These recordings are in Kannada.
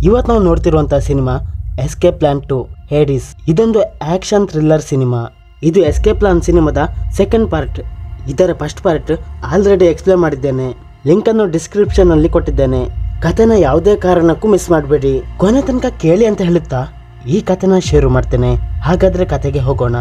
ಇವತ್ತು ನಾವು ನೋಡ್ತಿರುವಂತಹ cinema escape plan two Hades ಇದೊಂದು ಆಕ್ಷನ್ ಥ್ರಿಲ್ಲರ್ ಸಿನಿಮಾ ಇದು ಎಸ್ಕೆ ಪ್ಲಾನ್ ಸಿನಿಮಾದ ಸೆಕೆಂಡ್ ಪಾರ್ಟ್ ಇದರ ಫಸ್ಟ್ ಪಾರ್ಟ್ ಆಲ್ರೆಡಿ ಎಕ್ಸ್ಪ್ಲೇನ್ ಮಾಡಿದ್ದೇನೆ ಲಿಂಕ್ ಅನ್ನು ಡಿಸ್ಕ್ರಿಪ್ಷನ್ ಅಲ್ಲಿ ಕೊಟ್ಟಿದ್ದೇನೆ ಕಥೆನ ಯಾವುದೇ ಕಾರಣಕ್ಕೂ ಮಿಸ್ ಮಾಡಬೇಡಿ ಕೊನೆ ತನಕ ಕೇಳಿ ಅಂತ ಹೇಳುತ್ತಾ ಈ ಕಥೆನ ಶೇರು ಮಾಡ್ತೇನೆ ಹಾಗಾದ್ರೆ ಕತೆಗೆ ಹೋಗೋಣ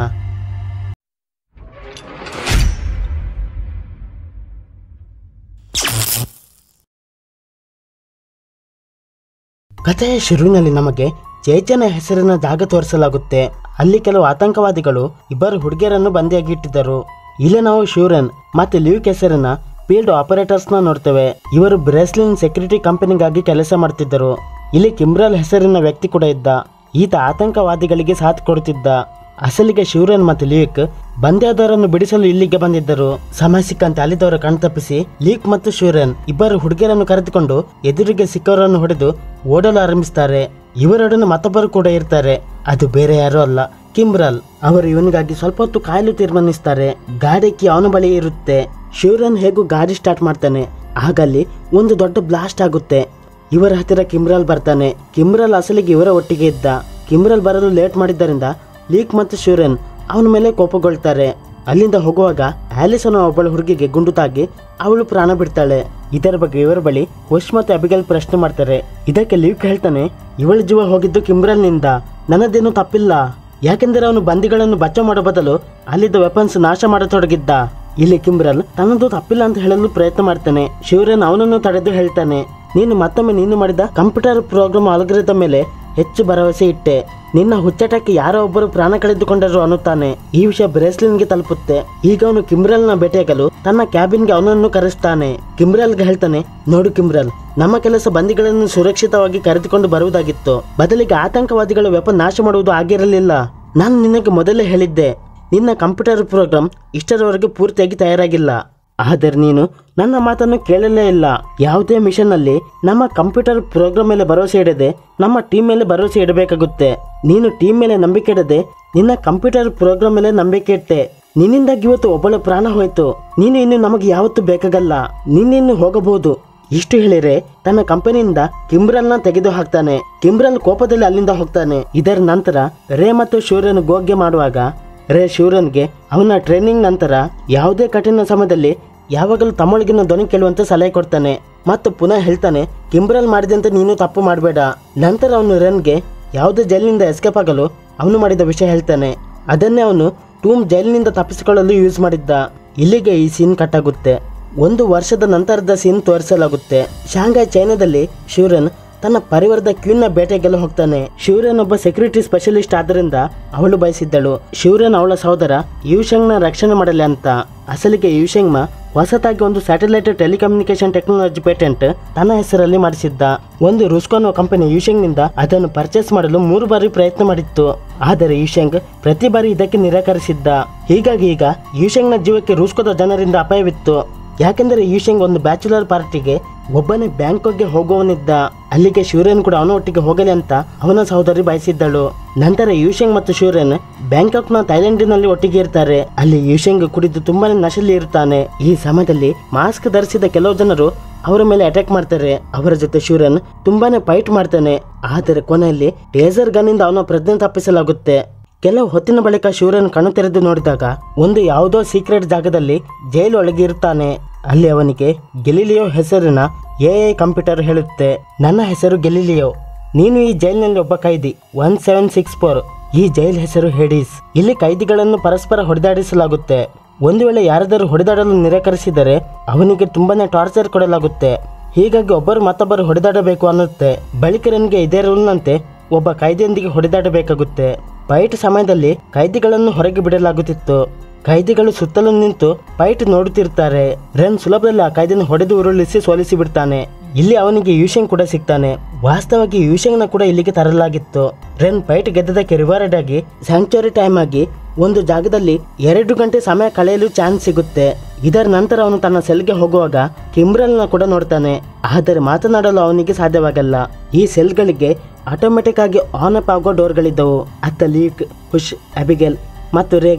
ಕಥೆಯ ಶುರುವಿನಲ್ಲಿ ನಮಗೆ ಚೇಚನ ಹೆಸರಿನ ಜಾಗ ತೋರಿಸಲಾಗುತ್ತೆ ಅಲ್ಲಿ ಕೆಲವು ಆತಂಕವಾದಿಗಳು ಇಬ್ಬರು ಹುಡುಗಿಯರನ್ನು ಬಂದಿಯಾಗಿ ಇಟ್ಟಿದ್ದರು ಇಲ್ಲಿ ನಾವು ಶಿವರನ್ ಮತ್ತೆ ಲ್ಯೂಕ್ ಹೆಸರಿನ ಫೀಲ್ಡ್ ಆಪರೇಟರ್ಸ್ ನ ನೋಡ್ತೇವೆ ಇವರು ಬ್ರೆಸ್ಲಿನ್ ಸೆಕ್ಯೂರಿಟಿ ಕಂಪನಿಗಾಗಿ ಕೆಲಸ ಮಾಡ್ತಿದ್ದರು ಇಲ್ಲಿ ಕಿಮ್ರಲ್ ಹೆಸರಿನ ವ್ಯಕ್ತಿ ಕೂಡ ಇದ್ದ ಈತ ಆತಂಕವಾದಿಗಳಿಗೆ ಸಾಥ್ ಕೊಡುತ್ತಿದ್ದ ಅಸಲಿಗೆ ಶಿವರನ್ ಮತ್ತು ಲೀಕ್ ಬಂದ್ಯಾದವರನ್ನು ಬಿಡಿಸಲು ಇಲ್ಲಿಗೆ ಬಂದಿದ್ದರು ಸಮಯ ಸಿಕ್ಕಂತೆ ಅಲ್ಲಿದ್ದವರ ಕಣ್ತಪ್ಪಿಸಿ ಲೀಕ್ ಮತ್ತು ಶಿವರನ್ ಇಬ್ಬರು ಹುಡುಗಿಯರನ್ನು ಕರೆದುಕೊಂಡು ಎದುರಿಗೆ ಸಿಕ್ಕವರನ್ನು ಹೊಡೆದು ಓಡಲು ಆರಂಭಿಸ್ತಾರೆ ಇವರೊಡನೆ ಮತ್ತೊಬ್ಬರು ಕೂಡ ಇರ್ತಾರೆ ಅದು ಬೇರೆ ಯಾರೂ ಅಲ್ಲ ಕಿಮ್ರಲ್ ಅವರು ಇವನಿಗಾಗಿ ಸ್ವಲ್ಪ ಹೊತ್ತು ಕಾಯಲು ತೀರ್ಮಾನಿಸ್ತಾರೆ ಗಾಡಿ ಕೀ ಅವನ ಬಳಿ ಇರುತ್ತೆ ಶಿವರನ್ ಹೇಗೂ ಗಾಡಿ ಸ್ಟಾರ್ಟ್ ಮಾಡ್ತಾನೆ ಆಗ ಅಲ್ಲಿ ಒಂದು ದೊಡ್ಡ ಬ್ಲಾಸ್ಟ್ ಆಗುತ್ತೆ ಇವರ ಹತ್ತಿರ ಕಿಮ್ರಲ್ ಬರ್ತಾನೆ ಕಿಮ್ರಲ್ ಅಸಲಿಗೆ ಇವರ ಒಟ್ಟಿಗೆ ಇದ್ದ ಕಿಮ್ರಲ್ ಬರಲು ಲೇಟ್ ಮಾಡಿದ್ದರಿಂದ ಲೀಕ್ ಮತ್ತು ಶಿವರನ್ ಅವನ ಮೇಲೆ ಕೋಪಗೊಳ್ತಾರೆ ಅಲ್ಲಿಂದ ಹೋಗುವಾಗ ಆಲಿಸ್ ಅನ್ನೋ ಒಬ್ಬಳ ಹುಡುಗಿಗೆ ಗುಂಡು ತಾಗಿ ಅವಳು ಪ್ರಾಣ ಬಿಡ್ತಾಳೆ ಇದರ ಬಗ್ಗೆ ಇವರ ಬಳಿ ಹುಷ್ ಮತ್ತು ಅಬಿಗಲ್ ಪ್ರಶ್ನೆ ಮಾಡ್ತಾರೆ ಇದಕ್ಕೆ ಲೀಕ್ ಹೇಳ್ತಾನೆ ಇವಳ ಜೀವ ಹೋಗಿದ್ದು ಕಿಮ್ರಲ್ನಿಂದ ನನ್ನದೇನು ತಪ್ಪಿಲ್ಲ ಯಾಕೆಂದರೆ ಅವನು ಬಂದಿಗಳನ್ನು ಬಚಾವ್ ಮಾಡೋ ಬದಲು ಅಲ್ಲಿದ್ದ ವೆಪನ್ಸ್ ನಾಶ ಮಾಡತೊಡಗಿದ್ದ ಇಲ್ಲಿ ಕಿಮ್ರಲ್ ತನ್ನದು ತಪ್ಪಿಲ್ಲ ಅಂತ ಹೇಳಲು ಪ್ರಯತ್ನ ಮಾಡ್ತಾನೆ ಶಿವರನ್ ಅವನನ್ನು ತಡೆದು ಹೇಳ್ತಾನೆ ನೀನು ಮತ್ತೊಮ್ಮೆ ನೀನು ಮಾಡಿದ ಕಂಪ್ಯೂಟರ್ ಪ್ರೋಗ್ರಾಮ್ ಅಲ್ಗರಿದ ಮೇಲೆ ಹೆಚ್ಚು ಭರವಸೆ ಇಟ್ಟೆ ನಿನ್ನ ಹುಚ್ಚಾಟಕ್ಕೆ ಯಾರೋ ಒಬ್ಬರು ಪ್ರಾಣ ಕಳೆದುಕೊಂಡರು ಅನ್ನುತ್ತಾನೆ ಈ ವಿಷಯ ಬ್ರೇಸ್ಲಿನ್ಗೆ ತಲುಪುತ್ತೆ ಈಗ ಅವನು ಕಿಮ್ರಲ್ನ ಭೇಟಿಯಾಗಲು ತನ್ನ ಕ್ಯಾಬಿನ್ಗೆ ಅವನನ್ನು ಕರೆಸ್ತಾನೆ ಕಿಮ್ರಲ್ಗೆ ಹೇಳ್ತಾನೆ ನೋಡು ಕಿಮ್ರಲ್ ನಮ್ಮ ಕೆಲಸ ಬಂದಿಗಳನ್ನು ಸುರಕ್ಷಿತವಾಗಿ ಕರೆದುಕೊಂಡು ಬರುವುದಾಗಿತ್ತು ಬದಲಿಗೆ ಆತಂಕವಾದಿಗಳ ವೆಪನ್ ನಾಶ ಮಾಡುವುದು ಆಗಿರಲಿಲ್ಲ ನಾನು ನಿನಗೆ ಮೊದಲೇ ಹೇಳಿದ್ದೆ ನಿನ್ನ ಕಂಪ್ಯೂಟರ್ ಪ್ರೋಗ್ರಾಮ್ ಇಷ್ಟರವರೆಗೆ ಪೂರ್ತಿಯಾಗಿ ತಯಾರಾಗಿಲ್ಲ ಆದರೆ ನೀನು ನನ್ನ ಮಾತನ್ನು ಕೇಳಲೇ ಇಲ್ಲ ಯಾವುದೇ ಮಿಷನ್ನಲ್ಲಿ ನಮ್ಮ ಕಂಪ್ಯೂಟರ್ ಪ್ರೋಗ್ರಾಮ್ ಮೇಲೆ ಭರವಸೆ ಇಡದೆ ನಮ್ಮ ಟೀಮ್ ಮೇಲೆ ಭರವಸೆ ಇಡಬೇಕಾಗುತ್ತೆ ನೀನು ಟೀಮ್ ಮೇಲೆ ನಂಬಿಕೆ ಇಡದೆ ನಿನ್ನ ಕಂಪ್ಯೂಟರ್ ಪ್ರೋಗ್ರಾಮ್ ಮೇಲೆ ನಂಬಿಕೆ ಇಟ್ಟೆ ನಿನ್ನಿಂದಾಗಿ ಇವತ್ತು ಒಬ್ಬಳ ಪ್ರಾಣ ಹೋಯ್ತು ನೀನು ಇನ್ನು ನಮಗೆ ಯಾವತ್ತೂ ಬೇಕಾಗಲ್ಲ ನೀನಿನ್ನು ಹೋಗಬಹುದು ಇಷ್ಟು ಹೇಳಿರೆ ತನ್ನ ಕಂಪನಿಯಿಂದ ಕಿಮ್ರಲ್ನ ತೆಗೆದು ಹಾಕ್ತಾನೆ ಕಿಮ್ರಲ್ ಕೋಪದಲ್ಲಿ ಅಲ್ಲಿಂದ ಹೋಗ್ತಾನೆ ಇದರ ನಂತರ ರೇ ಮತ್ತು ಶೂರ್ಯನ್ ಗೋಗ್ಗೆ ಮಾಡುವಾಗ ರೇ ಶಿವರನ್ಗೆ ಅವನ ಟ್ರೈನಿಂಗ್ ನಂತರ ಯಾವುದೇ ಕಠಿಣ ಸಮಯದಲ್ಲಿ ಯಾವಾಗಲೂ ತಮ್ಮೊಳಗಿನ ಧ್ವನಿ ಕೇಳುವಂತೆ ಸಲಹೆ ಕೊಡ್ತಾನೆ ಮತ್ತು ಪುನಃ ಹೇಳ್ತಾನೆ ಕಿಂಬ್ರಲ್ ಮಾಡಿದಂತೆ ನೀನು ತಪ್ಪು ಮಾಡಬೇಡ ನಂತರ ಅವನು ರನ್ಗೆ ಯಾವುದೇ ಜೈಲಿನಿಂದ ಎಸ್ಕೇಪ್ ಆಗಲು ಅವನು ಮಾಡಿದ ವಿಷಯ ಹೇಳ್ತಾನೆ ಅದನ್ನೇ ಅವನು ಟೂಮ್ ಜೈಲಿನಿಂದ ತಪ್ಪಿಸಿಕೊಳ್ಳಲು ಯೂಸ್ ಮಾಡಿದ್ದ ಇಲ್ಲಿಗೆ ಈ ಸೀನ್ ಕಟ್ ಆಗುತ್ತೆ ಒಂದು ವರ್ಷದ ನಂತರದ ಸೀನ್ ತೋರಿಸಲಾಗುತ್ತೆ ಶಾಂಘೈ ಚೈನಾದಲ್ಲಿ ಶಿವರನ್ ತನ್ನ ಪರಿವಾರದ ಕ್ವೀನ್ನ ಬೇಟೆಗೆಲ್ಲ ಹೋಗ್ತಾನೆ ಶಿವರನ್ ಒಬ್ಬ ಸೆಕ್ಯೂರಿಟಿ ಸ್ಪೆಷಲಿಸ್ಟ್ ಆದ್ದರಿಂದ ಅವಳು ಬಯಸಿದ್ದಳು ಶಿವರನ್ ಅವಳ ಸಹೋದರ ಯುಶಂಗ್ನ ರಕ್ಷಣೆ ಮಾಡಲಿ ಅಂತ ಅಸಲಿಗೆ ಯುಶಂಗ್ಮ ಹೊಸತಾಗಿ ಒಂದು ಸ್ಯಾಟಲೈಟ್ ಟೆಲಿಕಮ್ಯುನಿಕೇಶನ್ ಟೆಕ್ನಾಲಜಿ ಪೇಟೆಂಟ್ ತನ್ನ ಹೆಸರಲ್ಲಿ ಮಾಡಿಸಿದ್ದ ಒಂದು ರುಸ್ಕೋನೋ ಕಂಪನಿ ಯುಶಂಗ್ನಿಂದ ಅದನ್ನು ಪರ್ಚೇಸ್ ಮಾಡಲು ಮೂರು ಬಾರಿ ಪ್ರಯತ್ನ ಮಾಡಿತ್ತು ಆದರೆ ಯುಶಂಗ್ ಪ್ರತಿ ಬಾರಿ ಇದಕ್ಕೆ ನಿರಾಕರಿಸಿದ್ದ ಹೀಗಾಗಿ ಈಗ ಯುಶಂಗ್ನ ಜೀವಕ್ಕೆ ರುಸ್ಕೋದ ಜನರಿಂದ ಅಪಾಯವಿತ್ತು ಯಾಕೆಂದರೆ ಯುಶಂಗ್ ಒಂದು ಬ್ಯಾಚುಲರ್ ಪಾರ್ಟಿಗೆ ಒಬ್ಬನೇ ಬ್ಯಾಂಕಾಕ್ಗೆ ಹೋಗುವವನಿದ್ದ ಅಲ್ಲಿಗೆ ಶಿವರೇನ್ ಕೂಡ ಅವನ ಒಟ್ಟಿಗೆ ಹೋಗಲಿ ಅಂತ ಅವನ ಸಹೋದರಿ ಬಯಸಿದ್ದಳು ನಂತರ ಯುಶಂಗ್ ಮತ್ತು ಶಿವರೇನ್ ಬ್ಯಾಂಕಾಕ್ನ ಥೈಲ್ಯಾಂಡಿನಲ್ಲಿ ಒಟ್ಟಿಗೆ ಇರ್ತಾರೆ ಅಲ್ಲಿ ಯುಶಂಗ್ ಕುಡಿದು ತುಂಬಾನೇ ನಶೆಯಲ್ಲಿ ಇರ್ತಾನೆ ಈ ಸಮಯದಲ್ಲಿ ಮಾಸ್ಕ್ ಧರಿಸಿದ ಕೆಲವು ಜನರು ಅವರ ಮೇಲೆ ಅಟ್ಯಾಕ್ ಮಾಡ್ತಾರೆ ಅವರ ಜೊತೆ ಶಿವರನ್ ತುಂಬಾನೇ ಫೈಟ್ ಮಾಡ್ತಾನೆ ಆದರೆ ಕೊನೆಯಲ್ಲಿ ಟೇಸರ್ ಗನ್ನಿಂದ ಅವನ ಪ್ರಜ್ಞೆ ತಪ್ಪಿಸಲಾಗುತ್ತೆ ಕೆಲವು ಹೊತ್ತಿನ ಬಳಿಕ ಶಿವರನ್ ಕಣ್ಣು ತೆರೆದು ನೋಡಿದಾಗ ಒಂದು ಯಾವುದೋ ಸೀಕ್ರೆಟ್ ಜಾಗದಲ್ಲಿ ಜೈಲು ಒಳಗೆ ಇರ್ತಾನೆ ಅಲ್ಲಿ ಅವನಿಗೆ ಗೆಲಿಲಿಯೋ ಹೆಸರಿನ ಎ ಐ ಕಂಪ್ಯೂಟರ್ ಹೇಳುತ್ತೆ ನನ್ನ ಹೆಸರು ಗೆಲಿಲಿಯೋ ನೀನು ಈ ಜೈಲಿನಲ್ಲಿ ಒಬ್ಬ ಕೈದಿ ಒನ್ ಸೆವೆನ್ ಸಿಕ್ಸ್ ಫೋರ್ ಈ ಜೈಲ್ ಹೆಸರು ಹೆಡೀಸ್ ಇಲ್ಲಿ ಕೈದಿಗಳನ್ನು ಪರಸ್ಪರ ಹೊಡೆದಾಡಿಸಲಾಗುತ್ತೆ ಒಂದು ವೇಳೆ ಯಾರಾದರೂ ಹೊಡೆದಾಡಲು ನಿರಾಕರಿಸಿದರೆ ಅವನಿಗೆ ತುಂಬಾನೇ ಟಾರ್ಚರ್ ಕೊಡಲಾಗುತ್ತೆ ಹೀಗಾಗಿ ಒಬ್ಬರು ಮತ್ತೊಬ್ಬರು ಹೊಡೆದಾಡಬೇಕು ಅನ್ನುತ್ತೆ ಬಳಿಕರನಿಗೆ ಇದೇ ರೂಲ್ನಂತೆ ಒಬ್ಬ ಕೈದಿಯೊಂದಿಗೆ ಹೊಡೆದಾಡಬೇಕಾಗುತ್ತೆ ಫೈಟ್ ಸಮಯದಲ್ಲಿ ಕೈದಿಗಳನ್ನು ಹೊರಗೆ ಬಿಡಲಾಗುತ್ತಿತ್ತು ಕೈದಿಗಳು ಸುತ್ತಲೂ ನಿಂತು ಫೈಟ್ ನೋಡುತ್ತಿರ್ತಾರೆ ರನ್ ಸುಲಭದಲ್ಲಿ ಆ ಕೈದಿಯನ್ನು ಹೊಡೆದು ಉರುಳಿಸಿ ಸೋಲಿಸಿ ಬಿಡ್ತಾನೆ ಇಲ್ಲಿ ಅವನಿಗೆ ಯೂಶಂಗ್ ಕೂಡ ಸಿಗ್ತಾನೆ ವಾಸ್ತವವಾಗಿ ಯೂಶಂಗ್ನ ಕೂಡ ಇಲ್ಲಿಗೆ ತರಲಾಗಿತ್ತು ರನ್ ಫೈಟ್ ಗೆದ್ದದಕ್ಕೆ ರಿವಾರ್ಡ್ ಆಗಿ ಸ್ಯಾಂಕ್ಚುರಿ ಟೈಮ್ ಆಗಿ ಒಂದು ಜಾಗದಲ್ಲಿ ಎರಡು ಗಂಟೆ ಸಮಯ ಕಳೆಯಲು ಚಾನ್ಸ್ ಸಿಗುತ್ತೆ ಇದರ ನಂತರ ಅವನು ತನ್ನ ಸೆಲ್ಗೆ ಹೋಗುವಾಗ ಕಿಮ್ರಲ್ನ ಕೂಡ ನೋಡ್ತಾನೆ ಆದರೆ ಮಾತನಾಡಲು ಅವನಿಗೆ ಸಾಧ್ಯವಾಗಲ್ಲ ಈ ಸೆಲ್ಗಳಿಗೆ ಆಟೋಮೆಟಿಕ್ ಆಗಿ ಆನ್ ಅಪ್ ಆಗೋ ಡೋರ್ಗಳಿದ್ದವು ಅತ್ತ ಲೀಕ್ ಹುಷ್ ಅಬಿಗೆಲ್ ಮತ್ತು ರೇಗೆ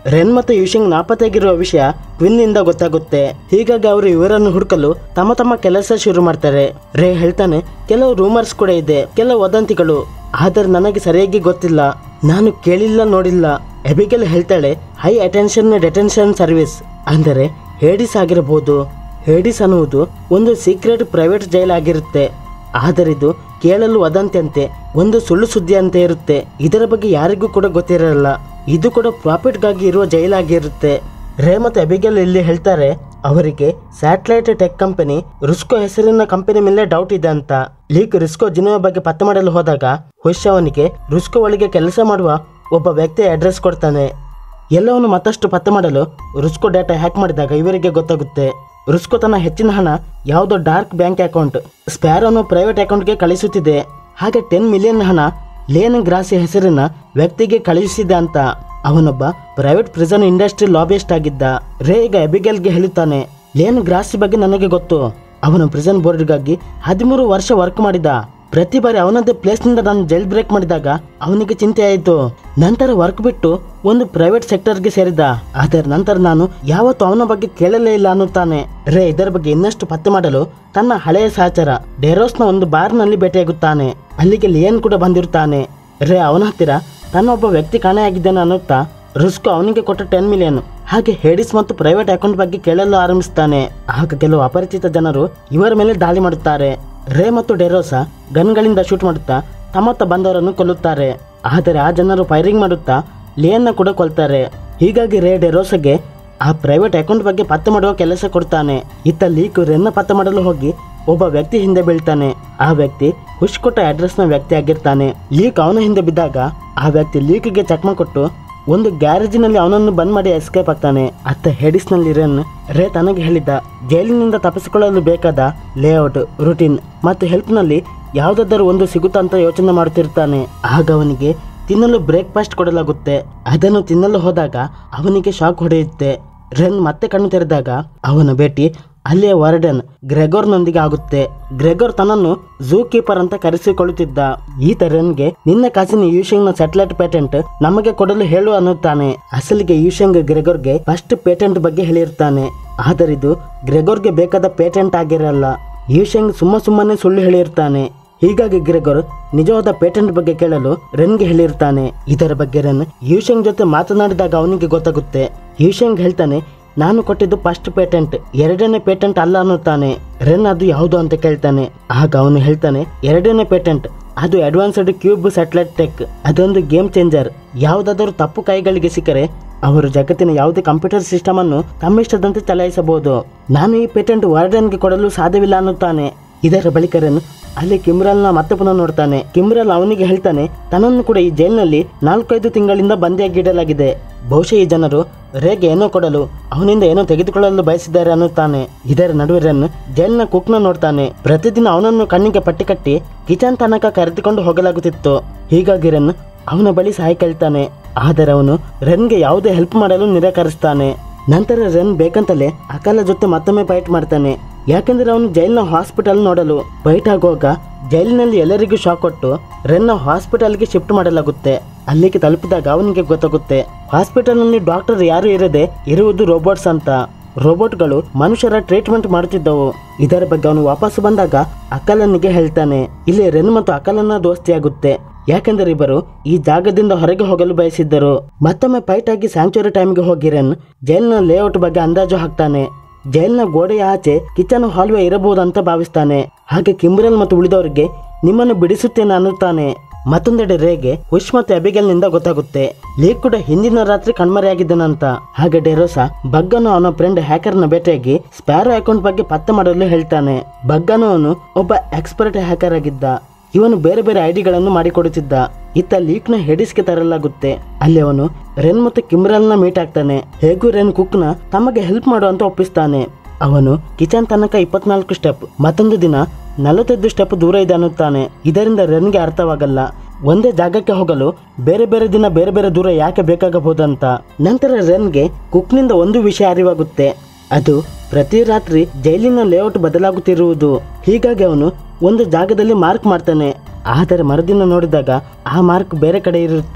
ರೆನ್ ಮತ್ತು ಯುಶಿಂಗ್ ನಾಪತ್ತೆಯಾಗಿರುವ ವಿಷಯ ಕ್ವಿನ್ ಇಂದ ಗೊತ್ತಾಗುತ್ತೆ ಹೀಗಾಗಿ ಅವರು ಇವರನ್ನು ಹುಡುಕಲು ತಮ್ಮ ತಮ್ಮ ಕೆಲಸ ಶುರು ಮಾಡ್ತಾರೆ ರೇ ಹೇಳ್ತಾನೆ ಕೆಲವು ರೂಮರ್ಸ್ ಕೂಡ ಇದೆ ಕೆಲವು ವದಂತಿಗಳು ಆದರೆ ನನಗೆ ಸರಿಯಾಗಿ ಗೊತ್ತಿಲ್ಲ ನಾನು ಕೇಳಿಲ್ಲ ನೋಡಿಲ್ಲ ಎಬಿಗೆಲ್ ಹೇಳ್ತಾಳೆ ಹೈ ಅಟೆನ್ಷನ್ ಡೆಟೆನ್ಷನ್ ಸರ್ವಿಸ್ ಅಂದರೆ ಹೇಡಿಸ್ ಆಗಿರಬಹುದು ಹೇಡಿಸ್ ಅನ್ನುವುದು ಒಂದು ಸೀಕ್ರೆಟ್ ಪ್ರೈವೇಟ್ ಜೈಲ್ ಆಗಿರುತ್ತೆ ಆದರಿದು ಕೇಳಲು ವದಂತಿಯಂತೆ ಒಂದು ಸುಳ್ಳು ಸುದ್ದಿ ಅಂತ ಇರುತ್ತೆ ಇದರ ಬಗ್ಗೆ ಯಾರಿಗೂ ಕೂಡ ಗೊತ್ತಿರಲ್ಲ ಇದು ಕೂಡ ಪ್ರಾಫಿಟ್ಗಾಗಿ ಇರುವ ಜೈಲಾಗಿರುತ್ತೆ ರೇ ಮತ್ತು ಅಬಿಗೆಲ್ ಇಲ್ಲಿ ಹೇಳ್ತಾರೆ ಅವರಿಗೆ ಸ್ಯಾಟಲೈಟ್ ಟೆಕ್ ಕಂಪನಿ ರುಸ್ಕೋ ಹೆಸರಿನ ಕಂಪನಿ ಮೇಲೆ ಡೌಟ್ ಇದೆ ಅಂತ ಲೀಕ್ ರಿಸ್ಕೋ ಜಿನುವ ಬಗ್ಗೆ ಪತ್ತೆ ಮಾಡಲು ಹೋದಾಗ ಹುಷ್ ಅವನಿಗೆ ರುಸ್ಕೋ ಒಳಗೆ ಕೆಲಸ ಮಾಡುವ ಒಬ್ಬ ವ್ಯಕ್ತಿಯ ಅಡ್ರೆಸ್ ಕೊಡ್ತಾನೆ ಎಲ್ಲವನ್ನು ಮತ್ತಷ್ಟು ಪತ್ತೆ ಮಾಡಲು ರುಸ್ಕೋ ಡೇಟಾ ಹ್ಯಾಕ್ ಮಾಡಿದಾಗ ಇವರಿಗೆ ಗೊತ್ತಾಗುತ್ತೆ ರುಸ್ಕೋ ತನ್ನ ಹೆಚ್ಚಿನ ಹಣ ಯಾವುದೋ ಡಾರ್ಕ್ ಬ್ಯಾಂಕ್ ಅಕೌಂಟ್ ಸ್ಪ್ಯಾರೋನು ಪ್ರೈವೇಟ್ ಅಕೌಂಟ್ಗೆ ಕಳಿಸುತ್ತಿದೆ ಹಾಗೆ ಟೆನ್ ಮಿಲಿಯನ್ ಹಣ ಲೇನ್ ಗ್ರಾಸಿ ಹೆಸರಿನ ವ್ಯಕ್ತಿಗೆ ಕಳುಹಿಸಿದೆ ಅಂತ ಅವನೊಬ್ಬ ಪ್ರೈವೇಟ್ ಪ್ರಿಸನ್ ಇಂಡಸ್ಟ್ರಿ ಲಾಬಿಯಸ್ಟ್ ಆಗಿದ್ದ ರೇ ಈಗ ಎಬಿಗೆಲ್ಗೆ ಹೇಳುತ್ತಾನೆ ಲೇನ್ ಗ್ರಾಸಿ ಬಗ್ಗೆ ನನಗೆ ಗೊತ್ತು ಅವನು ಪ್ರಿಸನ್ ಬೋರ್ಡ್ಗಾಗಿ ಹದಿಮೂರು ವರ್ಷ ವರ್ಕ್ ಮಾಡಿದ ಪ್ರತಿ ಬಾರಿ ಅವನದೇ ಪ್ಲೇಸ್ನಿಂದ ನಾನು ಜೈಲ್ ಬ್ರೇಕ್ ಮಾಡಿದಾಗ ಅವನಿಗೆ ಚಿಂತೆ ಆಯಿತು ನಂತರ ವರ್ಕ್ ಬಿಟ್ಟು ಒಂದು ಪ್ರೈವೇಟ್ ಸೆಕ್ಟರ್ಗೆ ಸೇರಿದ ಆದರೆ ನಂತರ ನಾನು ಯಾವತ್ತೂ ಅವನ ಬಗ್ಗೆ ಕೇಳಲೇ ಇಲ್ಲ ಅನ್ನುತ್ತಾನೆ ರೇ ಇದರ ಬಗ್ಗೆ ಇನ್ನಷ್ಟು ಪತ್ತೆ ಮಾಡಲು ತನ್ನ ಹಳೆಯ ಸಹಚರ ಡೆರೋಸ್ನ ಒಂದು ಬಾರ್ನಲ್ಲಿ ಭೇಟಿಯಾಗುತ್ತಾನೆ ಅಲ್ಲಿಗೆ ಲಿಯನ್ ಕೂಡ ಬಂದಿರುತ್ತಾನೆ ರೇ ಅವನ ಹತ್ತಿರ ತನ್ನ ಒಬ್ಬ ವ್ಯಕ್ತಿ ಕಾಣೆಯಾಗಿದ್ದಾನೆ ಅನ್ನುತ್ತಾ ರುಸ್ಕೋ ಅವನಿಗೆ ಕೊಟ್ಟ ಟೆನ್ ಮಿಲಿಯನ್ ಹಾಗೆ ಹೇಡಿಸ್ ಮತ್ತು ಪ್ರೈವೇಟ್ ಅಕೌಂಟ್ ಬಗ್ಗೆ ಕೇಳಲು ಆರಂಭಿಸ್ತಾನೆ ಆಗ ಕೆಲವು ಅಪರಿಚಿತ ಜನರು ಇವರ ಮೇಲೆ ದಾಳಿ ಮಾಡುತ್ತಾರೆ ರೇ ಮತ್ತು ಡೆರೋಸಾ ಗನ್ಗಳಿಂದ ಶೂಟ್ ಮಾಡುತ್ತಾ ತಮ್ಮತ್ತ ಬಂದವರನ್ನು ಕೊಲ್ಲುತ್ತಾರೆ ಆದರೆ ಆ ಜನರು ಫೈರಿಂಗ್ ಮಾಡುತ್ತಾ ಲಿಯನ್ನ ಕೂಡ ಕೊಲ್ತಾರೆ ಹೀಗಾಗಿ ರೇ ಡೆರೋಸಗೆ ಆ ಪ್ರೈವೇಟ್ ಅಕೌಂಟ್ ಬಗ್ಗೆ ಪತ್ತೆ ಮಾಡುವ ಕೆಲಸ ಕೊಡ್ತಾನೆ ಇತ್ತ ಲೀಕ್ ರೆನ್ನ ಪತ್ತೆ ಮಾಡಲು ಹೋಗಿ ಒಬ್ಬ ವ್ಯಕ್ತಿ ಹಿಂದೆ ಬೀಳ್ತಾನೆ ಆ ವ್ಯಕ್ತಿ ಹುಷ್ ಕೊಟ್ಟ ಅಡ್ರೆಸ್ನ ವ್ಯಕ್ತಿ ಆಗಿರ್ತಾನೆ ಲೀಕ್ ಅವನ ಹಿಂದೆ ಬಿದ್ದಾಗ ಆ ವ್ಯಕ್ತಿ ಲೀಕ್ಗೆ ಚಕಮ ಕೊಟ್ಟು ಒಂದು ಗ್ಯಾರೇಜಿನಲ್ಲಿ ಅವನನ್ನು ಬಂದ್ ಮಾಡಿ ಎಸ್ಕೇಪ್ ಆಗ್ತಾನೆ ಅತ್ತ ಹೆಡಿಸ್ನಲ್ಲಿ ರನ್ ರೇ ತನಗೆ ಹೇಳಿದ್ದ ಜೈಲಿನಿಂದ ತಪ್ಪಿಸಿಕೊಳ್ಳಲು ಬೇಕಾದ ಲೇಔಟ್ ರುಟೀನ್ ಮತ್ತು ಹೆಲ್ಪ್ನಲ್ಲಿ ಯಾವುದಾದರೂ ಒಂದು ಸಿಗುತ್ತಾ ಅಂತ ಯೋಚನೆ ಮಾಡುತ್ತಿರ್ತಾನೆ ಆಗ ಅವನಿಗೆ ತಿನ್ನಲು ಬ್ರೇಕ್ಫಾಸ್ಟ್ ಕೊಡಲಾಗುತ್ತೆ ಅದನ್ನು ತಿನ್ನಲು ಹೋದಾಗ ಅವನಿಗೆ ಶಾಕ್ ಹೊಡೆಯುತ್ತೆ ರೆನ್ ಮತ್ತೆ ಕಣ್ಣು ತೆರೆದಾಗ ಅವನ ಭೇಟಿ ಅಲ್ಲಿಯ ವಾರ್ಡನ್ ಗ್ರೆಗೋರ್ನೊಂದಿಗೆ ಆಗುತ್ತೆ ಗ್ರೆಗೋರ್ ತನ್ನನ್ನು ಝೂ ಕೀಪರ್ ಅಂತ ಕರೆಸಿಕೊಳ್ಳುತ್ತಿದ್ದ ಈತ ರೆನ್ಗೆ ನಿನ್ನ ಕಾಸಿನ ಯೂಶಂಗ್ ನ ಸ್ಯಾಟಲೈಟ್ ಪೇಟೆಂಟ್ ನಮಗೆ ಕೊಡಲು ಹೇಳು ಅನ್ನುತ್ತಾನೆ ಅಸಲಿಗೆ ಯೂಶಂಗ್ ಗ್ರೆಗೋರ್ಗೆ ಫಸ್ಟ್ ಪೇಟೆಂಟ್ ಬಗ್ಗೆ ಹೇಳಿರ್ತಾನೆ ಆದರಿದು ಗ್ರೆಗೋರ್ಗೆ ಬೇಕಾದ ಪೇಟೆಂಟ್ ಆಗಿರಲ್ಲ ಯೂಶಂಗ್ ಸುಮ್ಮ ಸುಮ್ಮನೆ ಸುಳ್ಳು ಹೇಳಿರ್ತಾನೆ ಹೀಗಾಗಿ ಗ್ರೆಗೋರ್ ನಿಜವಾದ ಪೇಟೆಂಟ್ ಬಗ್ಗೆ ಕೇಳಲು ರೆನ್ಗೆ ಹೇಳಿರ್ತಾನೆ ಇದರ ಬಗ್ಗೆ ರೆನ್ ಯೂಶಂಗ್ ಜೊತೆ ಮಾತನಾಡಿದಾಗ ಅವನಿಗೆ ಗೊತ್ತಾಗುತ್ತೆ ಯೂಶಂಗ್ ಹೇಳ್ತಾನೆ ನಾನು ಕೊಟ್ಟಿದ್ದು ಫಸ್ಟ್ ಪೇಟೆಂಟ್ ಎರಡನೇ ಪೇಟೆಂಟ್ ಅಲ್ಲ ಅನ್ನುತ್ತಾನೆ ರೆನ್ ಅದು ಯಾವುದು ಅಂತ ಕೇಳ್ತಾನೆ ಆಗ ಅವನು ಹೇಳ್ತಾನೆ ಎರಡನೇ ಪೇಟೆಂಟ್ ಅದು ಅಡ್ವಾನ್ಸ್ಡ್ ಕ್ಯೂಬ್ ಸ್ಯಾಟಲೈಟ್ ಟೆಕ್ ಅದೊಂದು ಗೇಮ್ ಚೇಂಜರ್ ಯಾವುದಾದರೂ ತಪ್ಪು ಕೈಗಳಿಗೆ ಸಿಕ್ಕರೆ ಅವರು ಜಗತ್ತಿನ ಯಾವುದೇ ಕಂಪ್ಯೂಟರ್ ಸಿಸ್ಟಮ್ ಅನ್ನು ತಮ್ಮಿಷ್ಟದಂತೆ ಚಲಾಯಿಸಬಹುದು ನಾನು ಈ ಪೇಟೆಂಟ್ ವಾರ್ಡನ್ಗೆ ಕೊಡಲು ಸಾಧ್ಯವಿಲ್ಲ ಅನ್ನುತ್ತಾನೆ ಇದರ ಬಳಿಕ ರೆನ್ ಅಲ್ಲಿ ಕಿಮ್ರಲ್ನ ಮತ್ತೆ ಪುನಃ ನೋಡ್ತಾನೆ ಕಿಮ್ರಲ್ ಅವನಿಗೆ ಹೇಳ್ತಾನೆ ತನ್ನನ್ನು ಕೂಡ ಈ ಜೈಲಿನಲ್ಲಿ ನಾಲ್ಕೈದು ತಿಂಗಳಿಂದ ಬಂದಿಯಾಗಿಡಲಾಗಿದೆ ಬಹುಶಃ ಈ ಜನರು ರೇಗೆ ಏನೋ ಕೊಡಲು ಅವನಿಂದ ಏನೋ ತೆಗೆದುಕೊಳ್ಳಲು ಬಯಸಿದ್ದಾರೆ ಅನ್ನುತ್ತಾನೆ ಇದರ ನಡುವೆ ರೆನ್ ಜೈಲಿನ ಕುಕ್ನ ನೋಡ್ತಾನೆ ಪ್ರತಿದಿನ ಅವನನ್ನು ಕಣ್ಣಿಗೆ ಪಟ್ಟಿ ಕಟ್ಟಿ ಕಿಚನ್ ತನಕ ಕರೆದುಕೊಂಡು ಹೋಗಲಾಗುತ್ತಿತ್ತು ಹೀಗಾಗಿ ರೆನ್ ಅವನ ಬಳಿ ಸಹಾಯ ಕೇಳ್ತಾನೆ ಆದರೆ ಅವನು ರೆನ್ಗೆ ಯಾವುದೇ ಹೆಲ್ಪ್ ಮಾಡಲು ನಿರಾಕರಿಸ್ತಾನೆ ನಂತರ ರೆನ್ ಬೇಕಂತಲೇ ಅಕಾಲ ಜೊತೆ ಮತ್ತೊಮ್ಮೆ ಫೈಟ್ ಮಾಡ್ತಾನೆ ಯಾಕೆಂದ್ರೆ ಅವನು ಜೈಲಿನ ಹಾಸ್ಪಿಟಲ್ ನೋಡಲು ಫೈಟ್ ಆಗುವಾಗ ಜೈಲಿನಲ್ಲಿ ಎಲ್ಲರಿಗೂ ಶಾಕ್ ಕೊಟ್ಟು ರೆನ್ನ ಹಾಸ್ಪಿಟಲ್ಗೆ ಶಿಫ್ಟ್ ಮಾಡಲಾಗುತ್ತೆ ಅಲ್ಲಿಗೆ ತಲುಪಿದಾಗ ಅವನಿಗೆ ಗೊತ್ತಾಗುತ್ತೆ ಹಾಸ್ಪಿಟಲ್ನಲ್ಲಿ ಡಾಕ್ಟರ್ ಯಾರು ಇರದೆ ಇರುವುದು ರೋಬೋಟ್ಸ್ ಅಂತ ರೋಬೋಟ್ಗಳು ಮನುಷ್ಯರ ಟ್ರೀಟ್ಮೆಂಟ್ ಮಾಡುತ್ತಿದ್ದವು ಇದರ ಬಗ್ಗೆ ಅವನು ವಾಪಸ್ ಬಂದಾಗ ಅಕಲನಿಗೆ ಹೇಳ್ತಾನೆ ಇಲ್ಲಿ ರೆನ್ ಮತ್ತು ಅಕಲನ ದೋಸ್ತಿಯಾಗುತ್ತೆ ಯಾಕೆಂದರೆ ಇಬ್ಬರು ಈ ಜಾಗದಿಂದ ಹೊರಗೆ ಹೋಗಲು ಬಯಸಿದ್ದರು ಮತ್ತೊಮ್ಮೆ ಫೈಟ್ ಆಗಿ ಸ್ಯಾಂಕ್ಚುರಿ ಟೈಮ್ಗೆ ಹೋಗಿ ರೆನ್ ಜೈಲಿನ ಲೇಔಟ್ ಬಗ್ಗೆ ಅಂದಾಜು ಹಾಕ್ತಾನೆ ಜೈಲಿನ ಗೋಡೆಯ ಆಚೆ ಕಿಚನ್ ಹಾಲ್ವೆ ಇರಬಹುದಂತ ಭಾವಿಸ್ತಾನೆ ಹಾಗೆ ಕಿಮ್ರಲ್ ಮತ್ತು ಉಳಿದವರಿಗೆ ನಿಮ್ಮನ್ನು ಬಿಡಿಸುತ್ತೇನೆ ಅನ್ನುತ್ತಾನೆ ಮತ್ತೊಂದೆಡೆ ರೇಗೆ ಹುಷ್ ಮತ್ತು ಅಬಿಗೆಲ್ನಿಂದ ಗೊತ್ತಾಗುತ್ತೆ ಲೀಗ್ ಕೂಡ ಹಿಂದಿನ ರಾತ್ರಿ ಕಣ್ಮರೆಯಾಗಿದ್ದನಂತ ಹಾಗೆ ಡೆರೋಸಾ ಬಗ್ಗನು ಅವನ ಫ್ರೆಂಡ್ ಹ್ಯಾಕರ್ನ ಭೇಟಿಯಾಗಿ ಸ್ಪ್ಯಾರೋ ಅಕೌಂಟ್ ಬಗ್ಗೆ ಪತ್ತೆ ಮಾಡಲು ಹೇಳ್ತಾನೆ ಬಗ್ಗನು ಅವನು ಒಬ್ಬ ಎಕ್ಸ್ಪರ್ಟ್ ಹ್ಯಾಕರ್ ಆಗಿದ್ದ ಇವನು ಬೇರೆ ಬೇರೆ ಐಡಿಗಳನ್ನು ಮಾಡಿಕೊಡುತ್ತಿದ್ದ ಇತ್ತ ಲೀಕ್ನ ಹೆಡಿಸ್ಗೆ ತರಲಾಗುತ್ತೆ ಅಲ್ಲಿ ಅವನು ರೆನ್ ಮತ್ತು ಕಿಮ್ರಲ್ನ ಮೀಟ್ ಆಗ್ತಾನೆ ಹೇಗೂ ರೆನ್ ಕುಕ್ನ ತಮಗೆ ಹೆಲ್ಪ್ ಮಾಡುವಂತ ಒಪ್ಪಿಸ್ತಾನೆ ಅವನು ಕಿಚನ್ ತನಕ ಇಪ್ಪತ್ನಾಲ್ಕು ಸ್ಟೆಪ್ ಮತ್ತೊಂದು ದಿನ ನಲವತ್ತೈದು ಸ್ಟೆಪ್ ದೂರ ಇದೆ ಅನ್ನುತ್ತಾನೆ ಇದರಿಂದ ರೆನ್ಗೆ ಅರ್ಥವಾಗಲ್ಲ ಒಂದೇ ಜಾಗಕ್ಕೆ ಹೋಗಲು ಬೇರೆ ಬೇರೆ ದಿನ ಬೇರೆ ಬೇರೆ ದೂರ ಯಾಕೆ ಬೇಕಾಗಬಹುದಂತ ನಂತರ ರೆನ್ಗೆ ಕುಕ್ನಿಂದ ಒಂದು ವಿಷಯ ಅರಿವಾಗುತ್ತೆ ಅದು ಪ್ರತಿ ರಾತ್ರಿ ಜೈಲಿನ ಲೇಔಟ್ ಬದಲಾಗುತ್ತಿರುವುದು ಹೀಗಾಗಿ ಅವನು ಒಂದು ಜಾಗದಲ್ಲಿ ಮಾರ್ಕ್ ಮಾಡ್ತಾನೆ ಆದರೆ ಮರುದಿನ ನೋಡಿದಾಗ ಆ ಮಾರ್ಕ್ ಬೇರೆ ಕಡೆ ಇರುತ್ತೆ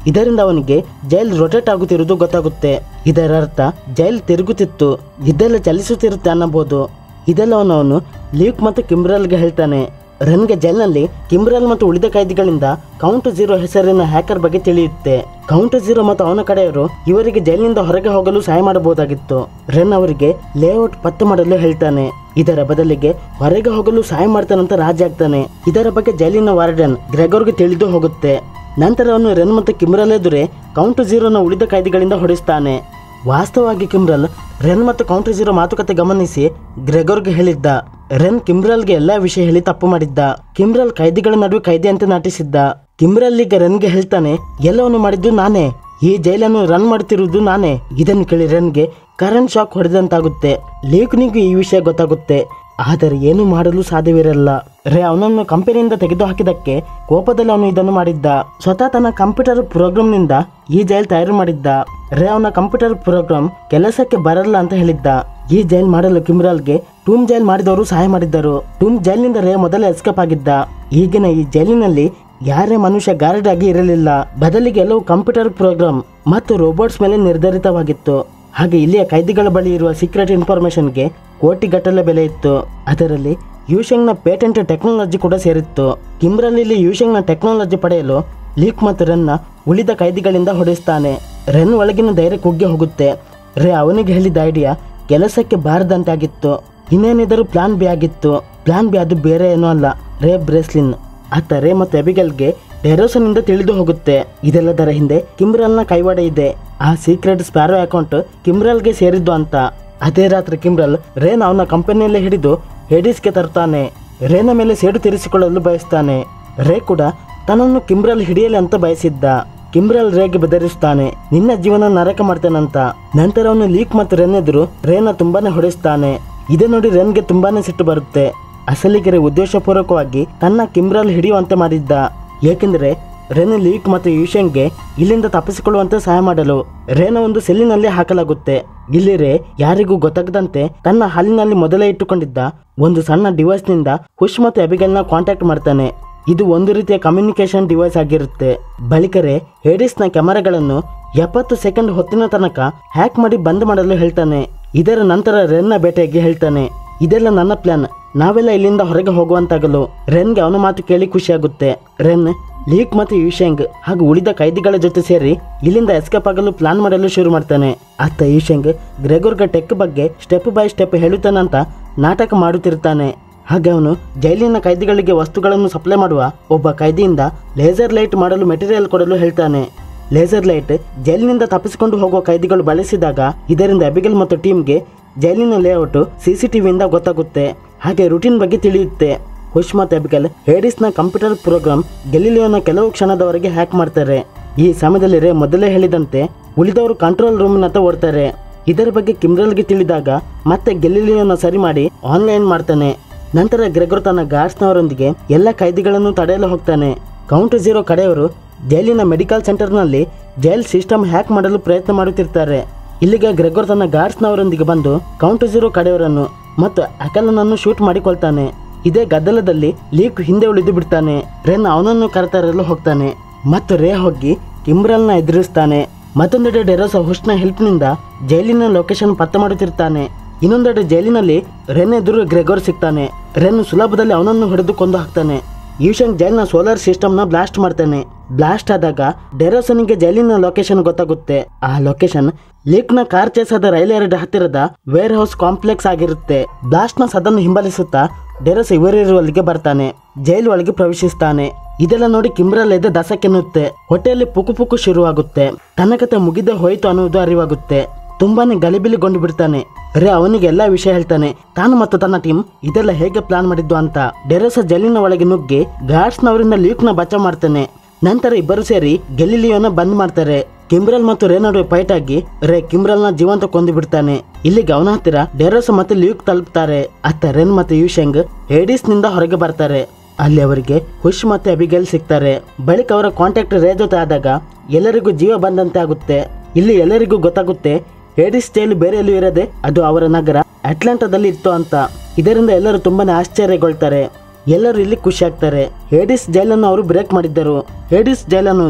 ಇದರಿಂದ ಅವನಿಗೆ ಜೈಲ್ ರೊಟೇಟ್ ಆಗುತ್ತಿರುವುದು ಗೊತ್ತಾಗುತ್ತೆ ಇದರ ಅರ್ಥ ಜೈಲ್ ತಿರುಗುತ್ತಿತ್ತು ಇದೆಲ್ಲ ಚಲಿಸುತ್ತಿರುತ್ತೆ ಅನ್ನಬಹುದು ಇದೆಲ್ಲವನ್ನು ಅವನು ಲೀಕ್ ಮತ್ತು ಕಿಮ್ರಲ್ಗೆ ಹೇಳ್ತಾನೆ ರನ್ಗೆ ಜೈಲ್ನಲ್ಲಿ ಕಿಮ್ರಲ್ ಮತ್ತು ಉಳಿದ ಕೈದಿಗಳಿಂದ ಕೌಂಟ್ ಜೀರೋ ಹೆಸರಿನ ಹ್ಯಾಕರ್ ಬಗ್ಗೆ ತಿಳಿಯುತ್ತೆ ಕೌಂಟ್ ಜೀರೋ ಮತ್ತು ಅವನ ಕಡೆಯವರು ಇವರಿಗೆ ಜೈಲಿನಿಂದ ಹೊರಗೆ ಹೋಗಲು ಸಹಾಯ ಮಾಡಬಹುದಾಗಿತ್ತು ರನ್ ಅವರಿಗೆ ಲೇಔಟ್ ಪತ್ತೆ ಮಾಡಲು ಹೇಳ್ತಾನೆ ಇದರ ಬದಲಿಗೆ ಹೊರಗೆ ಹೋಗಲು ಸಹಾಯ ಮಾಡ್ತಾನಂತ ರಾಜ ಆಗ್ತಾನೆ ಇದರ ಬಗ್ಗೆ ಜೈಲಿನ ವಾರ್ಡನ್ ಗ್ರೆಗೋರ್ಗೆ ತಿಳಿದು ಹೋಗುತ್ತೆ ನಂತರ ಅವನು ರೆನ್ ಮತ್ತು ಕಿಮ್ರಲ್ ಎದುರೇ ಕೌಂಟ್ ಜೀರೋನ ಉಳಿದ ಕೈದಿಗಳಿಂದ ಹೊಡಿಸ್ತಾನೆ ವಾಸ್ತವವಾಗಿ ಕಿಮ್ರಲ್ ರೆನ್ ಮತ್ತು ಕೌಂಟರ್ ಜೀರೋ ಮಾತುಕತೆ ಗಮನಿಸಿ ಗ್ರೆಗೋರ್ಗೆ ಹೇಳಿದ್ದ ರೆನ್ ಕಿಮ್ರಲ್ಗೆ ಎಲ್ಲಾ ವಿಷಯ ಹೇಳಿ ತಪ್ಪು ಮಾಡಿದ್ದ ಕಿಮ್ರಲ್ ಕೈದಿಗಳ ನಡುವೆ ಕೈದಿ ಅಂತ ನಟಿಸಿದ್ದ ಕಿಮ್ರಲ್ ಈಗ ರೆನ್ಗೆ ಹೇಳ್ತಾನೆ ಎಲ್ಲವನ್ನು ಮಾಡಿದ್ದು ನಾನೇ ಈ ಜೈಲನ್ನು ರನ್ ಮಾಡ್ತಿರುವುದು ನಾನೇ ಇದನ್ನು ಕೇಳಿ ರೆನ್ಗೆ ಕರೆಂಟ್ ಶಾಕ್ ಹೊಡೆದಂತಾಗುತ್ತೆ ಲೇಖನಿಗೂ ಈ ವಿಷಯ ಗೊತ್ತಾಗುತ್ತೆ ಆದರೆ ಏನು ಮಾಡಲು ಸಾಧ್ಯವಿರಲ್ಲ ರೇ ಅವನನ್ನು ಕಂಪನಿಯಿಂದ ತೆಗೆದು ಹಾಕಿದಕ್ಕೆ ಕೋಪದಲ್ಲಿ ಅವನು ಇದನ್ನು ಮಾಡಿದ್ದ ಸ್ವತಃ ತನ್ನ ಕಂಪ್ಯೂಟರ್ ಪ್ರೋಗ್ರಾಮ್ನಿಂದ ಈ ಜೈಲ್ ತಯಾರು ಮಾಡಿದ್ದ ರೇ ಅವನ ಕಂಪ್ಯೂಟರ್ ಪ್ರೋಗ್ರಾಮ್ ಕೆಲಸಕ್ಕೆ ಬರಲ್ಲ ಅಂತ ಹೇಳಿದ್ದ ಈ ಜೈಲ್ ಮಾಡಲು ಕಿಮ್ರಾಲ್ಗೆ ಟೂಮ್ ಜೈಲ್ ಮಾಡಿದವರು ಸಹಾಯ ಮಾಡಿದ್ದರು ಟೂಮ್ ಜೈಲಿನಿಂದ ರೇ ಮೊದಲೇ ಎಸ್ಕೇಪ್ ಆಗಿದ್ದ ಈಗಿನ ಈ ಜೈಲಿನಲ್ಲಿ ಯಾರೇ ಮನುಷ್ಯ ಗಾರ್ಡ್ ಆಗಿ ಇರಲಿಲ್ಲ ಬದಲಿಗೆ ಎಲ್ಲವೂ ಕಂಪ್ಯೂಟರ್ ಪ್ರೋಗ್ರಾಮ್ ಮತ್ತು ರೋಬೋಟ್ಸ್ ಮೇಲೆ ನಿರ್ಧರಿತವಾಗಿತ್ತು ಹಾಗೆ ಇಲ್ಲಿಯ ಕೈದಿಗಳ ಬಳಿ ಇರುವ ಸೀಕ್ರೆಟ್ ಇನ್ಫಾರ್ಮೇಶನ್ಗೆ ಕೋಟಿಗಟ್ಟಲೆ ಬೆಲೆ ಇತ್ತು ಅದರಲ್ಲಿ ಯೂಶಂಗ್ನ ಪೇಟೆಂಟ್ ಟೆಕ್ನಾಲಜಿ ಕೂಡ ಸೇರಿತ್ತು ಕಿಮ್ರಲ್ಲಿ ಯೂಶಂಗ್ನ ಟೆಕ್ನಾಲಜಿ ಪಡೆಯಲು ಲೀಕ್ ಮತ್ತು ರೆನ್ನ ಉಳಿದ ಕೈದಿಗಳಿಂದ ಹೊಡೆಸ್ತಾನೆ ರೆನ್ ಒಳಗಿನ ಧೈರ್ಯ ಕುಗ್ಗಿ ಹೋಗುತ್ತೆ ರೇ ಅವನಿಗೆ ಹೇಳಿದ ಐಡಿಯಾ ಕೆಲಸಕ್ಕೆ ಬಾರದಂತಾಗಿತ್ತು ಇನ್ನೇನಿದರೂ ಪ್ಲಾನ್ ಬಿ ಆಗಿತ್ತು ಪ್ಲಾನ್ ಬಿ ಅದು ಬೇರೆ ಏನೂ ಅಲ್ಲ ರೇ ಬ್ರೇಸ್ಲಿನ್ ಆತ ರೇ ಮತ್ತು ಎಬಿಗಲ್ಗೆ ಡೆರೋಸನಿಂದ ತಿಳಿದು ಹೋಗುತ್ತೆ ಇದೆಲ್ಲದರ ಹಿಂದೆ ಕಿಮ್ರಲ್ನ ಕೈವಾಡ ಇದೆ ಆ ಸೀಕ್ರೆಟ್ ಸ್ಪ್ಯಾರೋ ಅಕೌಂಟ್ ಕಿಮ್ರಲ್ಗೆ ಸೇರಿದ್ದು ಅಂತ ಅದೇ ರಾತ್ರಿ ಕಿಮ್ರಲ್ ರೇನ್ ಅವನ ಕಂಪನಿಯಲ್ಲೇ ಹಿಡಿದು ಹೇಡಿಸ್ಗೆ ತರ್ತಾನೆ ರೇನ ಮೇಲೆ ಸೇಡು ತೀರಿಸಿಕೊಳ್ಳಲು ಬಯಸ್ತಾನೆ ರೇ ಕೂಡ ತನ್ನನ್ನು ಕಿಮ್ರಲ್ ಹಿಡಿಯಲಿ ಅಂತ ಬಯಸಿದ್ದ ಕಿಮ್ರಲ್ ರೇಗೆ ಬೆದರಿಸ್ತಾನೆ ನಿನ್ನ ಜೀವನ ನರಕ ಮಾಡ್ತೇನಂತ ನಂತರ ಅವನು ಲೀಕ್ ಮತ್ತು ರೆನ್ ಎದುರು ರೇನ ತುಂಬಾನೇ ಹೊಡೆಸ್ತಾನೆ ಇದೇ ನೋಡಿ ರೆನ್ಗೆ ತುಂಬಾನೇ ಸಿಟ್ಟು ಬರುತ್ತೆ ಅಸಲಿಗೆ ರೇ ಉದ್ದೇಶಪೂರ್ವಕವಾಗಿ ತನ್ನ ಕಿಮ್ರಲ್ ಹಿಡಿಯುವಂತೆ ಮಾಡಿದ್ದ ಏಕೆಂದರೆ ರೆನ್ ಲೀಕ್ ಮತ್ತು ಯೂಶಂಗ್ಗೆ ಇಲ್ಲಿಂದ ತಪ್ಪಿಸಿಕೊಳ್ಳುವಂತೆ ಸಹಾಯ ಮಾಡಲು ರೇನ ಒಂದು ಸೆಲ್ಲಿನಲ್ಲಿ ಹಾಕಲಾಗುತ್ತೆ ಇಲ್ಲಿ ರೇ ಯಾರಿಗೂ ಗೊತ್ತಾಗದಂತೆ ತನ್ನ ಹಾಲಿನಲ್ಲಿ ಮೊದಲೇ ಇಟ್ಟುಕೊಂಡಿದ್ದ ಒಂದು ಸಣ್ಣ ಡಿವೈಸ್ನಿಂದ ಹುಷ್ ಮತ್ತು ಅಬಿಗಲ್ನ ಕಾಂಟ್ಯಾಕ್ಟ್ ಮಾಡ್ತಾನೆ ಇದು ಒಂದು ರೀತಿಯ ಕಮ್ಯುನಿಕೇಶನ್ ಡಿವೈಸ್ ಆಗಿರುತ್ತೆ ಬಳಿಕ ರೇ ಹೇಡಿಸ್ನ ಕ್ಯಾಮರಾಗಳನ್ನು ಎಪ್ಪತ್ತು ಸೆಕೆಂಡ್ ಹೊತ್ತಿನ ತನಕ ಹ್ಯಾಕ್ ಮಾಡಿ ಬಂದ್ ಮಾಡಲು ಹೇಳ್ತಾನೆ ಇದರ ನಂತರ ರೆನ್ನ ಬೇಟೆಗೆ ಹೇಳ್ತಾನೆ ಇದೆಲ್ಲ ನನ್ನ ಪ್ಲಾನ್ ನಾವೆಲ್ಲ ಇಲ್ಲಿಂದ ಹೊರಗೆ ಹೋಗುವಂತಾಗಲು ರೆನ್ಗೆ ಅವನ ಮಾತು ಕೇಳಿ ಖುಷಿಯಾಗುತ್ತೆ ರೆನ್ ಲೀಕ್ ಮತ್ತು ಯುಶೆಂಗ್ ಹಾಗೂ ಉಳಿದ ಕೈದಿಗಳ ಜೊತೆ ಸೇರಿ ಇಲ್ಲಿಂದ ಎಸ್ಕೇಪ್ ಆಗಲು ಪ್ಲಾನ್ ಮಾಡಲು ಶುರು ಮಾಡ್ತಾನೆ ಅತ್ತ ಯುಶೆಂಗ್ ಗ್ರೆಗೋರ್ಗೆ ಟೆಕ್ ಬಗ್ಗೆ ಸ್ಟೆಪ್ ಬೈ ಸ್ಟೆಪ್ ಹೇಳುತ್ತಾನಂತ ನಾಟಕ ಮಾಡುತ್ತಿರ್ತಾನೆ ಹಾಗೆ ಅವನು ಜೈಲಿನ ಕೈದಿಗಳಿಗೆ ವಸ್ತುಗಳನ್ನು ಸಪ್ಲೈ ಮಾಡುವ ಒಬ್ಬ ಕೈದಿಯಿಂದ ಲೇಸರ್ ಲೈಟ್ ಮಾಡಲು ಮೆಟೀರಿಯಲ್ ಕೊಡಲು ಹೇಳ್ತಾನೆ ಲೇಸರ್ ಲೈಟ್ ಜೈಲಿನಿಂದ ತಪ್ಪಿಸಿಕೊಂಡು ಹೋಗುವ ಕೈದಿಗಳು ಬಳಸಿದಾಗ ಇದರಿಂದ ಅಬಿಗಲ್ ಮತ್ತು ಟೀಮ್ಗೆ ಜೈಲಿನ ಲೇಔಟ್ ಸಿಸಿಟಿವಿಯಿಂದ ಗೊತ್ತಾಗುತ್ತೆ ಹಾಗೆ ರುಟೀನ್ ಬಗ್ಗೆ ತಿಳಿಯುತ್ತೆ ಹುಷ್ ಮತ್ತು ಅಬಿಗಲ್ ಹೇಡಿಸ್ನ ಕಂಪ್ಯೂಟರ್ ಪ್ರೋಗ್ರಾಮ್ ಗೆಲಿಲಿಯೋನ ಕೆಲವು ಕ್ಷಣದವರೆಗೆ ಹ್ಯಾಕ್ ಮಾಡ್ತಾರೆ ಈ ಸಮಯದಲ್ಲಿ ರೇ ಮೊದಲೇ ಹೇಳಿದಂತೆ ಉಳಿದವರು ಕಂಟ್ರೋಲ್ ರೂಮ್ನತ್ತ ಓಡ್ತಾರೆ ಇದರ ಬಗ್ಗೆ ಕಿಮ್ರಲ್ಗೆ ತಿಳಿದಾಗ ಮತ್ತೆ ಗೆಲಿಲಿಯೋನ ಸರಿ ಮಾಡಿ ಆನ್ಲೈನ್ ಮಾಡ್ತಾನೆ ನಂತರ ಗ್ರೆಗೋರ್ ತನ್ನ ಗಾರ್ಡ್ಸ್ನವರೊಂದಿಗೆ ಎಲ್ಲ ಕೈದಿಗಳನ್ನು ತಡೆಯಲು ಹೋಗ್ತಾನೆ ಕೌಂಟ್ ಜೀರೋ ಕಡೆಯವರು ಜೈಲಿನ ಮೆಡಿಕಲ್ ಸೆಂಟರ್ನಲ್ಲಿ ಜೈಲ್ ಸಿಸ್ಟಮ್ ಹ್ಯಾಕ್ ಮಾಡಲು ಪ್ರಯತ್ನ ಮಾಡುತ್ತಿರ್ತಾರೆ ಇಲ್ಲಿಗೆ ಗ್ರೆಗೋರ್ ತನ್ನ ಗಾರ್ಡ್ಸ್ನವರೊಂದಿಗೆ ಬಂದು ಕೌಂಟ್ ಜೀರೋ ಕಡೆಯವರನ್ನು ಮತ್ತು ಅಕಲನನ್ನು ಶೂಟ್ ಮಾಡಿಕೊಳ್ತಾನೆ ಇದೇ ಗದ್ದಲದಲ್ಲಿ ಲೀಕ್ ಹಿಂದೆ ಉಳಿದು ಬಿಡ್ತಾನೆ ರೆನ್ ಅವನನ್ನು ಕರೆತರಲು ಹೋಗ್ತಾನೆ ಮತ್ತು ರೇ ಹೋಗಿ ಕಿಮ್ರಲ್ನ ಎದುರಿಸ್ತಾನೆ ಮತ್ತೊಂದೆಡೆ ಡೆರೋಸ ಹುಷ್ನ ಹೆಲ್ಪ್ನಿಂದ ಜೈಲಿನ ಲೊಕೇಶನ್ ಪತ್ತೆ ಮಾಡುತ್ತಿರ್ತಾನೆ ಇನ್ನೊಂದೆಡೆ ಜೈಲಿನಲ್ಲಿ ರೆನ್ ಎದುರು ಗ್ರೆಗೋರ್ ಸಿಗ್ತಾನೆ ರೆನ್ ಸುಲಭದಲ್ಲಿ ಅವನನ್ನು ಹೊಡೆದು ಕೊಂದು ಹಾಕ್ತಾನೆ ಯೂಶಂಗ್ ಜೈಲ್ನ ಸೋಲಾರ್ ಸಿಸ್ಟಮ್ನ ಬ್ಲಾಸ್ಟ್ ಮಾಡ್ತಾನೆ ಬ್ಲಾಸ್ಟ್ ಆದಾಗ ಡೆರೋಸನಿಗೆ ಜೈಲಿನ ಲೊಕೇಶನ್ ಗೊತ್ತಾಗುತ್ತೆ ಆ ಲೊಕೇಶನ್ ಲೀಕ್ನ ಕಾರ್ ಚೇಸಾದ ರೈಲ್ ಎರಡ್ ಹತ್ತಿರದ ವೇರ್ ಹೌಸ್ ಕಾಂಪ್ಲೆಕ್ಸ್ ಆಗಿರುತ್ತೆ ಬ್ಲಾಸ್ಟ್ನ ಸದನ್ನು ಹಿಂಬಾಲಿಸುತ್ತಾ ಡೆರೋಸ್ ಇವರಿರುವಲ್ಲಿಗೆ ಬರ್ತಾನೆ ಜೈಲು ಒಳಗೆ ಪ್ರವೇಶಿಸ್ತಾನೆ ಇದೆಲ್ಲ ನೋಡಿ ಕಿಮ್ರಲ್ ಎದೆ ದಸಕ್ಕೆನ್ನುತ್ತೆ ಹೊಟ್ಟೆಯಲ್ಲಿ ಪುಕು ಪುಕು ಶುರುವಾಗುತ್ತೆ ತನ್ನ ಕತೆ ಮುಗಿದೇ ಹೋಯ್ತು ಅನ್ನುವುದು ಅರಿವಾಗುತ್ತೆ ತುಂಬಾನೇ ಗಲಿಬಿಲಿಗೊಂಡು ಬಿಡ್ತಾನೆ ರೇ ಅವನಿಗೆ ಎಲ್ಲಾ ವಿಷಯ ಹೇಳ್ತಾನೆ ತಾನು ಮತ್ತು ತನ್ನ ಟೀಮ್ ಇದೆಲ್ಲ ಹೇಗೆ ಪ್ಲಾನ್ ಮಾಡಿದ್ದು ಅಂತ ಡೆರೋಸ ಜೈಲಿನ ಒಳಗೆ ನುಗ್ಗಿ ಗಾರ್ಡ್ಸ್ನವರಿಂದ ಲೀಕ್ನ ಬಚಾವ್ ಮಾಡ್ತಾನೆ ನಂತರ ಇಬ್ಬರು ಸೇರಿ ಗೆಲಿಲಿಯೋನ ಬಂದ್ ಮಾಡ್ತಾರೆ ಕಿಮ್ರಲ್ ಮತ್ತು ರೇ ನಡುವೆ ಫೈಟ್ ಆಗಿ ರೇ ಕಿಮ್ರಲ್ನ ಜೀವಂತ ಕೊಂದು ಬಿಡ್ತಾನೆ ಇಲ್ಲಿಗೆ ಅವನ ಹತ್ತಿರ ಡೆರೋಸ ಮತ್ತು ಲ್ಯೂಕ್ ತಲುಪ್ತಾರೆ ಅತ್ತ ರೆನ್ ಮತ್ತು ಯೂಶಂಗ್ ಹೇಡಿಸ್ ನಿಂದ ಹೊರಗೆ ಬರ್ತಾರೆ ಅಲ್ಲಿ ಅವರಿಗೆ ಹುಷ್ ಮತ್ತೆ ಅಬಿಗಲ್ ಸಿಗ್ತಾರೆ ಬಳಿಕ ಅವರ ಕಾಂಟ್ಯಾಕ್ಟ್ ರೇ ಜೊತೆ ಆದಾಗ ಎಲ್ಲರಿಗೂ ಜೀವ ಬಂದಂತೆ ಆಗುತ್ತೆ ಇಲ್ಲಿ ಎಲ್ಲರಿಗೂ ಗೊತ್ತಾಗುತ್ತೆ ಹೇಡಿಸ್ ಜೈಲು ಬೇರೆ ಎಲ್ಲೂ ಇರದೆ ಅದು ಅವರ ನಗರ ಅಟ್ಲಾಂಟಾದಲ್ಲಿ ಇತ್ತು ಅಂತ ಇದರಿಂದ ಎಲ್ಲರೂ ತುಂಬಾನೇ ಆಶ್ಚರ್ಯಗೊಳ್ತಾರೆ ಎಲ್ಲರೂ ಇಲ್ಲಿ ಖುಷಿ ಆಗ್ತಾರೆ ಹೇಡಿಸ್ ಜೈಲನ್ನು ಅವರು ಬ್ರೇಕ್ ಮಾಡಿದ್ದರು ಹೇಡಿಸ್ ಜೈಲ್ ಅನ್ನೋದು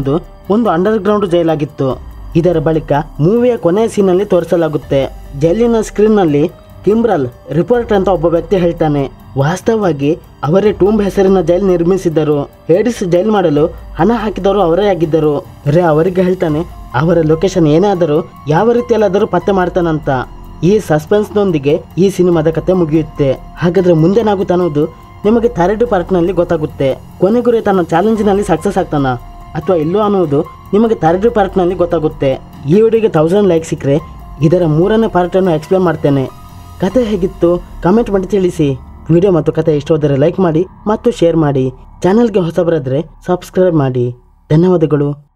ಒಂದು ಅಂಡರ್ ಗ್ರೌಂಡ್ ಜೈಲಾಗಿತ್ತು ಇದರ ಬಳಿಕ ಮೂವಿಯ ಕೊನೆಯ ಸೀನಲ್ಲಿ ತೋರಿಸಲಾಗುತ್ತೆ ಜೈಲಿನ ಸ್ಕ್ರೀನ್ನಲ್ಲಿ ಕಿಮ್ರಲ್ ರಿಪೋರ್ಟ್ ಅಂತ ಒಬ್ಬ ವ್ಯಕ್ತಿ ಹೇಳ್ತಾನೆ ವಾಸ್ತವವಾಗಿ ಅವರೇ ಟೂಂಬ್ ಹೆಸರಿನ ಜೈಲ್ ನಿರ್ಮಿಸಿದ್ದರು ಹೇಡಿಸ್ ಜೈಲ್ ಮಾಡಲು ಹಣ ಹಾಕಿದವರು ಅವರೇ ಆಗಿದ್ದರು ರೇ ಅವರಿಗೆ ಹೇಳ್ತಾನೆ ಅವರ ಲೊಕೇಶನ್ ಏನೇ ಆದರೂ ಯಾವ ರೀತಿಯಲ್ಲಾದರೂ ಪತ್ತೆ ಮಾಡ್ತಾನಂತ ಈ ಸಸ್ಪೆನ್ಸ್ನೊಂದಿಗೆ ಈ ಸಿನಿಮಾದ ಕತೆ ಮುಗಿಯುತ್ತೆ ಹಾಗಾದ್ರೆ ಮುಂದೇನಾಗುತ್ತೆ ಅನ್ನೋದು ನಿಮಗೆ ಥರ್ಡ್ ಪಾರ್ಟ್ನಲ್ಲಿ ಗೊತ್ತಾಗುತ್ತೆ ಕೊನೆಗುರಿ ತನ್ನ ಚಾಲೆಂಜ್ನಲ್ಲಿ ಸಕ್ಸಸ್ ಆಗ್ತಾನ ಅಥವಾ ಇಲ್ಲೋ ಅನ್ನೋದು ನಿಮಗೆ ಥರ್ಡ್ ಪಾರ್ಟ್ನಲ್ಲಿ ಗೊತ್ತಾಗುತ್ತೆ ಈ ವಿಡಿಯೋಗೆ ತೌಸಂಡ್ ಲೈಕ್ ಸಿಕ್ಕರೆ ಇದರ ಮೂರನೇ ಪಾರ್ಟನ್ನು ಎಕ್ಸ್ಪ್ಲೇನ್ ಮಾಡ್ತೇನೆ ಕತೆ ಹೇಗಿತ್ತು ಕಮೆಂಟ್ ಮಾಡಿ ತಿಳಿಸಿ ವಿಡಿಯೋ ಮತ್ತು ಕತೆ ಇಷ್ಟವಾದರೆ ಲೈಕ್ ಮಾಡಿ ಮತ್ತು ಶೇರ್ ಮಾಡಿ ಚಾನಲ್ಗೆ ಹೊಸಬರಾದರೆ ಸಬ್ಸ್ಕ್ರೈಬ್ ಮಾಡಿ ಧನ್ಯವಾದಗಳು